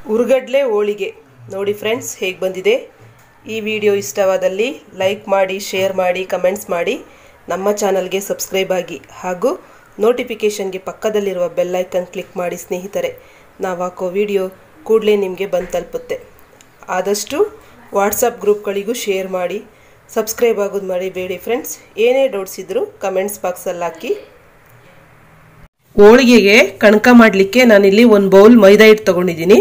ಉರುಗಡ್ಲೆ ಹೋಳಿಗೆ ನೋಡಿ ಫ್ರೆಂಡ್ಸ್ ಹೇಗೆ ಬಂದಿದೆ ಈ ವಿಡಿಯೋ ಇಷ್ಟವಾದಲ್ಲಿ ಲೈಕ್ ಮಾಡಿ ಶೇರ್ ಮಾಡಿ ಕಮೆಂಟ್ಸ್ ಮಾಡಿ ನಮ್ಮ ಚಾನಲ್ಗೆ ಸಬ್ಸ್ಕ್ರೈಬ್ ಆಗಿ ಹಾಗೂ ನೋಟಿಫಿಕೇಷನ್ಗೆ ಪಕ್ಕದಲ್ಲಿರುವ ಬೆಲ್ ಐಕನ್ ಕ್ಲಿಕ್ ಮಾಡಿ ಸ್ನೇಹಿತರೆ ನಾವು ಹಾಕೋ ವಿಡಿಯೋ ಕೂಡಲೇ ನಿಮಗೆ ಬಂದು ತಲುಪುತ್ತೆ ಆದಷ್ಟು ವಾಟ್ಸಪ್ ಗ್ರೂಪ್ಗಳಿಗೂ ಶೇರ್ ಮಾಡಿ ಸಬ್ಸ್ಕ್ರೈಬ್ ಆಗೋದು ಮರಿಬೇಡಿ ಫ್ರೆಂಡ್ಸ್ ಏನೇ ಡೌಟ್ಸ್ ಇದ್ದರೂ ಕಮೆಂಟ್ಸ್ ಬಾಕ್ಸಲ್ಲಿ ಹಾಕಿ ಹೋಳಿಗೆಗೆ ಕಣಕ ಮಾಡಲಿಕ್ಕೆ ನಾನಿಲ್ಲಿ ಒಂದು ಬೌಲ್ ಮೈದಾ ಹಿಟ್ಟು ತೊಗೊಂಡಿದ್ದೀನಿ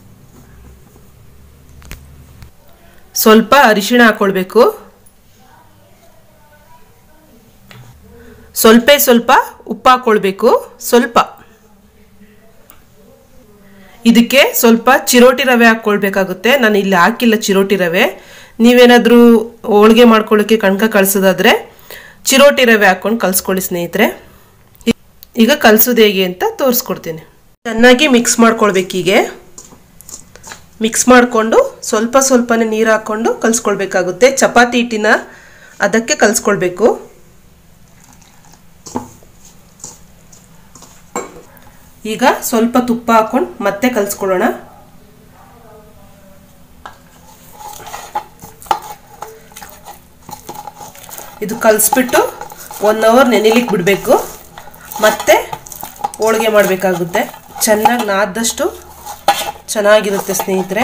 ಸ್ವಲ್ಪ ಅರಿಶಿಣ ಹಾಕೊಳ್ಬೇಕು ಸ್ವಲ್ಪ ಸ್ವಲ್ಪ ಉಪ್ಪು ಹಾಕೊಳ್ಬೇಕು ಸ್ವಲ್ಪ ಇದಕ್ಕೆ ಸ್ವಲ್ಪ ಚಿರೋಟಿ ರವೆ ಹಾಕ್ಕೊಳ್ಬೇಕಾಗುತ್ತೆ ನಾನು ಇಲ್ಲಿ ಹಾಕಿಲ್ಲ ಚಿರೋಟಿ ರವೆ ನೀವೇನಾದರೂ ಹೋಳಿಗೆ ಮಾಡ್ಕೊಳ್ಳೋಕ್ಕೆ ಕಣಕ ಕಳಿಸೋದಾದ್ರೆ ಚಿರೋಟಿ ರವೆ ಹಾಕ್ಕೊಂಡು ಕಲಿಸ್ಕೊಳ್ಳಿ ಸ್ನೇಹಿತರೆ ಈಗ ಕಲಿಸೋದು ಹೇಗೆ ಅಂತ ತೋರಿಸ್ಕೊಡ್ತೀನಿ ಚೆನ್ನಾಗಿ ಮಿಕ್ಸ್ ಮಾಡ್ಕೊಳ್ಬೇಕೀಗೆ ಮಿಕ್ಸ್ ಮಾಡಿಕೊಂಡು ಸ್ವಲ್ಪ ಸ್ವಲ್ಪನೇ ನೀರು ಹಾಕ್ಕೊಂಡು ಕಲಿಸ್ಕೊಳ್ಬೇಕಾಗುತ್ತೆ ಚಪಾತಿ ಹಿಟ್ಟಿನ ಅದಕ್ಕೆ ಕಲಿಸ್ಕೊಳ್ಬೇಕು ಈಗ ಸ್ವಲ್ಪ ತುಪ್ಪ ಹಾಕೊಂಡು ಮತ್ತೆ ಕಲಿಸ್ಕೊಳ್ಳೋಣ ಇದು ಕಲಿಸ್ಬಿಟ್ಟು ಒನ್ ಅವರ್ ನೆನೆಲಿಕ್ಕೆ ಬಿಡಬೇಕು ಮತ್ತೆ ಹೋಳಿಗೆ ಮಾಡಬೇಕಾಗುತ್ತೆ ಚೆನ್ನಾಗಿ ನಾದಷ್ಟು ಚೆನ್ನಾಗಿರುತ್ತೆ ಸ್ನೇಹಿತರೆ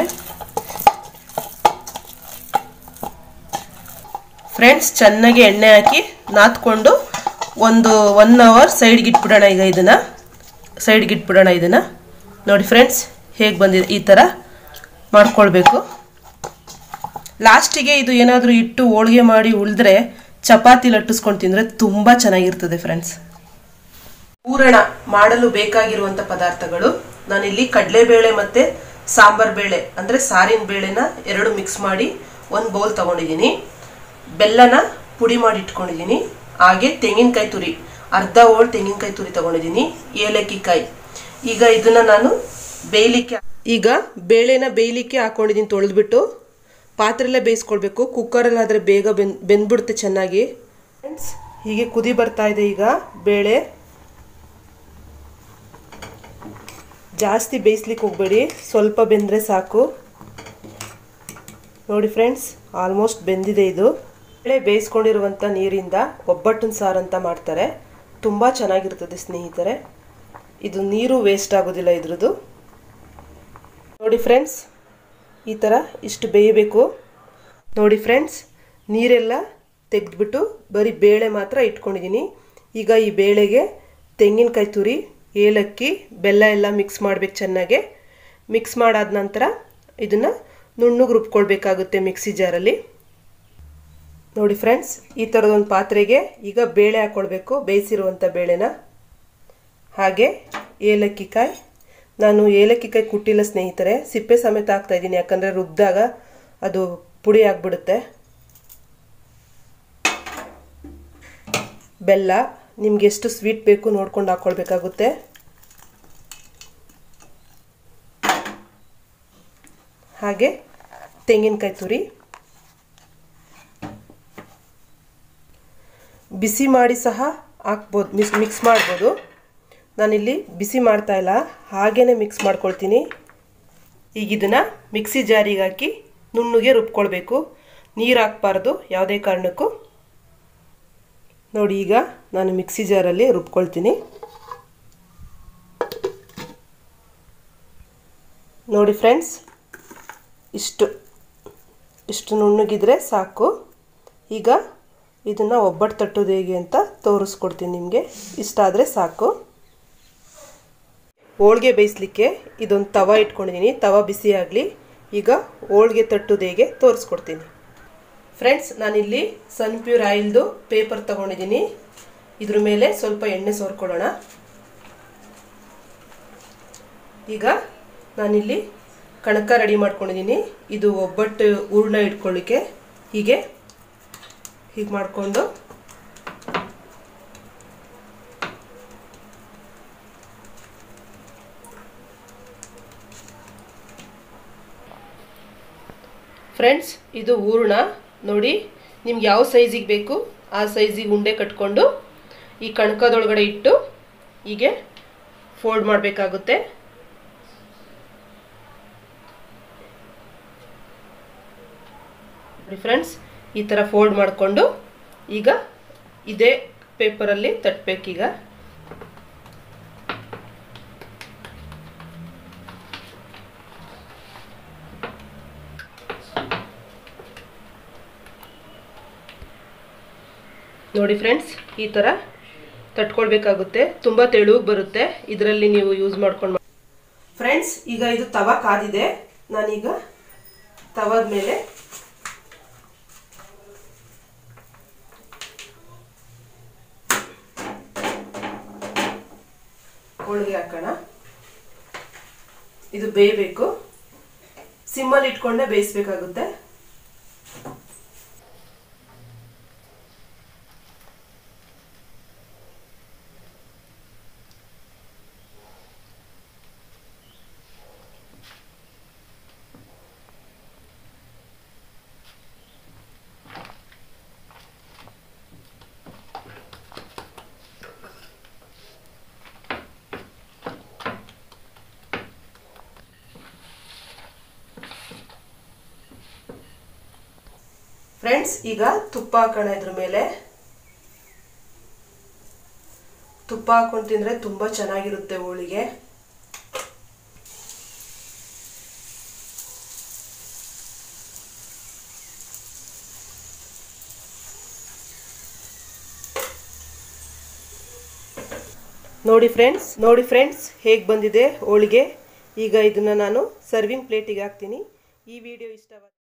ಫ್ರೆಂಡ್ಸ್ ಚೆನ್ನಾಗಿ ಎಣ್ಣೆ ಹಾಕಿ ನಾದ್ಕೊಂಡು ಒಂದು ಒನ್ ಅವರ್ ಸೈಡ್ಗೆ ಇಟ್ಬಿಡೋಣ ಈಗ ಇದನ್ನು ಸೈಡ್ಗೆ ಇಟ್ಬಿಡೋಣ ಇದನ್ನು ನೋಡಿ ಫ್ರೆಂಡ್ಸ್ ಹೇಗೆ ಬಂದಿದೆ ಈ ಥರ ಮಾಡ್ಕೊಳ್ಬೇಕು ಲಾಸ್ಟಿಗೆ ಇದು ಏನಾದರೂ ಇಟ್ಟು ಹೋಳಿಗೆ ಮಾಡಿ ಉಳಿದ್ರೆ ಚಪಾತಿ ಲಟ್ಟಿಸ್ಕೊಂಡು ತಿಂದರೆ ತುಂಬ ಚೆನ್ನಾಗಿರ್ತದೆ ಫ್ರೆಂಡ್ಸ್ ಪೂರಣ ಮಾಡಲು ಬೇಕಾಗಿರುವಂಥ ಪದಾರ್ಥಗಳು ನಾನಿಲ್ಲಿ ಕಡಲೆಬೇಳೆ ಮತ್ತು ಸಾಂಬಾರ್ ಬೇಳೆ ಅಂದರೆ ಸಾರಿನ ಬೇಳೆನ ಎರಡು ಮಿಕ್ಸ್ ಮಾಡಿ ಒಂದು ಬೌಲ್ ತೊಗೊಂಡಿದ್ದೀನಿ ಬೆಲ್ಲನ ಪುಡಿ ಮಾಡಿ ಇಟ್ಕೊಂಡಿದ್ದೀನಿ ಹಾಗೆ ತೆಂಗಿನಕಾಯಿ ತುರಿ ಅರ್ಧ ಹೋಳ್ ತೆಂಗಿನಕಾಯಿ ತುರಿ ತೊಗೊಂಡಿದ್ದೀನಿ ಏಲಕ್ಕಿ ಕಾಯಿ ಈಗ ಇದನ್ನು ನಾನು ಬೇಯಲಿಕ್ಕೆ ಈಗ ಬೇಳೆನ ಬೇಯಲಿಕ್ಕೆ ಹಾಕೊಂಡಿದ್ದೀನಿ ತೊಳೆದ್ಬಿಟ್ಟು ಪಾತ್ರೆಲ್ಲೇ ಬೇಯಿಸ್ಕೊಳ್ಬೇಕು ಕುಕ್ಕರಲ್ಲಾದರೆ ಬೇಗ ಬೆನ್ ಬೆಂದ್ಬಿಡುತ್ತೆ ಚೆನ್ನಾಗಿ ಫ್ರೆಂಡ್ಸ್ ಹೀಗೆ ಕುದಿ ಬರ್ತಾ ಇದೆ ಈಗ ಬೇಳೆ ಜಾಸ್ತಿ ಬೇಯಿಸ್ಲಿಕ್ಕೆ ಹೋಗಬೇಡಿ ಸ್ವಲ್ಪ ಬೆಂದರೆ ಸಾಕು ನೋಡಿ ಫ್ರೆಂಡ್ಸ್ ಆಲ್ಮೋಸ್ಟ್ ಬೆಂದಿದೆ ಇದು ಬೇಳೆ ಬೇಯಿಸ್ಕೊಂಡಿರುವಂಥ ನೀರಿಂದ ಒಬ್ಬಟ್ಟಿನ ಸಾರು ಅಂತ ಮಾಡ್ತಾರೆ ತುಂಬ ಚೆನ್ನಾಗಿರ್ತದೆ ಸ್ನೇಹಿತರೆ ಇದು ನೀರು ವೇಸ್ಟ್ ಆಗೋದಿಲ್ಲ ಇದ್ರದ್ದು ನೋಡಿ ಫ್ರೆಂಡ್ಸ್ ಈ ಥರ ಇಷ್ಟು ಬೇಯಬೇಕು ನೋಡಿ ಫ್ರೆಂಡ್ಸ್ ನೀರೆಲ್ಲ ತೆಗೆದ್ಬಿಟ್ಟು ಬರೀ ಬೇಳೆ ಮಾತ್ರ ಇಟ್ಕೊಂಡಿದ್ದೀನಿ ಈಗ ಈ ಬೇಳೆಗೆ ತೆಂಗಿನಕಾಯಿ ತುರಿ ಏಲಕ್ಕಿ ಬೆಲ್ಲ ಎಲ್ಲ ಮಿಕ್ಸ್ ಮಾಡಬೇಕು ಚೆನ್ನಾಗೆ ಮಿಕ್ಸ್ ಮಾಡಾದ ನಂತರ ಇದನ್ನು ನುಣ್ಣಗೆ ರುಬ್ಕೊಳ್ಬೇಕಾಗುತ್ತೆ ಮಿಕ್ಸಿ ಜಾರಲ್ಲಿ ನೋಡಿ ಫ್ರೆಂಡ್ಸ್ ಈ ಥರದೊಂದು ಪಾತ್ರೆಗೆ ಈಗ ಬೇಳೆ ಹಾಕ್ಕೊಳ್ಬೇಕು ಬೇಯಿಸಿರುವಂಥ ಬೇಳೆನ ಹಾಗೆ ಏಲಕ್ಕಿ ಕಾಯಿ ನಾನು ಏಲಕ್ಕಿ ಕಾಯಿ ಕುಟ್ಟಿಲ್ಲ ಸ್ನೇಹಿತರೆ ಸಿಪ್ಪೆ ಸಮೇತ ಹಾಕ್ತಾ ಇದ್ದೀನಿ ಯಾಕಂದರೆ ರುಬ್ಬಿದಾಗ ಅದು ಪುಡಿ ಆಗಿಬಿಡುತ್ತೆ ಬೆಲ್ಲ ನಿಮ್ಗೆ ಎಷ್ಟು ಸ್ವೀಟ್ ಬೇಕು ನೋಡ್ಕೊಂಡು ಹಾಕ್ಕೊಳ್ಬೇಕಾಗುತ್ತೆ ಹಾಗೆ ತೆಂಗಿನಕಾಯಿ ತುರಿ ಬಿಸಿ ಮಾಡಿ ಸಹ ಹಾಕ್ಬೋದು ಮಿಕ್ಸ್ ಮಿಕ್ಸ್ ಮಾಡ್ಬೋದು ನಾನಿಲ್ಲಿ ಬಿಸಿ ಮಾಡ್ತಾ ಇಲ್ಲ ಹಾಗೇ ಮಿಕ್ಸ್ ಮಾಡ್ಕೊಳ್ತೀನಿ ಈಗ ಇದನ್ನು ಮಿಕ್ಸಿ ಜಾರಿಗೆ ಹಾಕಿ ನುಣ್ಣಗೆ ರುಬ್ಕೊಳ್ಬೇಕು ನೀರು ಹಾಕ್ಬಾರ್ದು ಯಾವುದೇ ಕಾರಣಕ್ಕೂ ನೋಡಿ ಈಗ ನಾನು ಮಿಕ್ಸಿ ಜಾರಲ್ಲಿ ರುಬ್ಕೊಳ್ತೀನಿ ನೋಡಿ ಫ್ರೆಂಡ್ಸ್ ಇಷ್ಟು ಇಷ್ಟು ನುಣ್ಣಗಿದ್ರೆ ಸಾಕು ಈಗ ಇದನ್ನು ಒಬ್ಬಟ್ಟು ತಟ್ಟೋದು ಹೇಗೆ ಅಂತ ತೋರಿಸ್ಕೊಡ್ತೀನಿ ನಿಮಗೆ ಇಷ್ಟ ಆದರೆ ಸಾಕು ಹೋಳಿಗೆ ಬೇಯಿಸ್ಲಿಕ್ಕೆ ಇದೊಂದು ತವ ಇಟ್ಕೊಂಡಿದ್ದೀನಿ ತವ ಬಿಸಿ ಆಗಲಿ ಈಗ ಹೋಳಿಗೆ ತಟ್ಟೋದು ಹೇಗೆ ತೋರಿಸ್ಕೊಡ್ತೀನಿ ಫ್ರೆಂಡ್ಸ್ ನಾನಿಲ್ಲಿ ಸನ್ಪ್ಯೂರ್ ಆಯಿಲ್ದು ಪೇಪರ್ ತಗೊಂಡಿದ್ದೀನಿ ಇದ್ರ ಮೇಲೆ ಸ್ವಲ್ಪ ಎಣ್ಣೆ ಸೋರ್ಕೊಳ್ಳೋಣ ಈಗ ನಾನಿಲ್ಲಿ ಕಣಕ ರೆಡಿ ಮಾಡ್ಕೊಂಡಿದ್ದೀನಿ ಇದು ಒಬ್ಬಟ್ಟು ಹೂರ್ಣ ಇಟ್ಕೊಳ್ಳಿಕ್ಕೆ ಹೀಗೆ ಹೀಗೆ ಮಾಡಿಕೊಂಡು ಫ್ರೆಂಡ್ಸ್ ಇದು ಹೂರ್ಣ ನೋಡಿ ನಿಮ್ಗೆ ಯಾವ ಸೈಜಿಗೆ ಬೇಕು ಆ ಸೈಜಿಗೆ ಉಂಡೆ ಕಟ್ಕೊಂಡು ಈ ಕಣಕದೊಳಗಡೆ ಇಟ್ಟು ಹೀಗೆ ಫೋಲ್ಡ್ ಮಾಡಬೇಕಾಗುತ್ತೆ ನೋಡಿ ಫ್ರೆಂಡ್ಸ್ ಈ ಥರ ಫೋಲ್ಡ್ ಮಾಡಿಕೊಂಡು ಈಗ ಇದೇ ಪೇಪರಲ್ಲಿ ತಟ್ಟಬೇಕೀಗ ನೋಡಿ ಫ್ರೆಂಡ್ಸ್ ಈ ಥರ ತಟ್ಕೊಳ್ಬೇಕಾಗುತ್ತೆ ತುಂಬ ತೆಳುಗೆ ಬರುತ್ತೆ ಇದರಲ್ಲಿ ನೀವು ಯೂಸ್ ಮಾಡ್ಕೊಂಡು ಫ್ರೆಂಡ್ಸ್ ಈಗ ಇದು ತವ ಕಾದಿದೆ ನಾನೀಗ ತವದ ಮೇಲೆ ಹೋಳಿಗೆ ಹಾಕೋಣ ಇದು ಬೇಯಬೇಕು ಸಿಮ್ಮಲ್ಲಿ ಇಟ್ಕೊಂಡೆ ಬೇಯಿಸ್ಬೇಕಾಗುತ್ತೆ ಫ್ರೆಂಡ್ಸ್ ಈಗ ತುಪ್ಪ ಹಾಕೋಣ ಇದ್ರ ಮೇಲೆ ತುಪ್ಪ ಹಾಕೊಂಡು ತಿಂದ್ರೆ ತುಂಬಾ ಚೆನ್ನಾಗಿರುತ್ತೆ ಹೋಳಿಗೆ ನೋಡಿ ಫ್ರೆಂಡ್ಸ್ ನೋಡಿ ಫ್ರೆಂಡ್ಸ್ ಹೇಗೆ ಬಂದಿದೆ ಹೋಳಿಗೆ ಈಗ ಇದನ್ನ ನಾನು ಸರ್ವಿಂಗ್ ಪ್ಲೇಟಿಗೆ ಹಾಕ್ತೀನಿ ಈ ವಿಡಿಯೋ ಇಷ್ಟವಾದ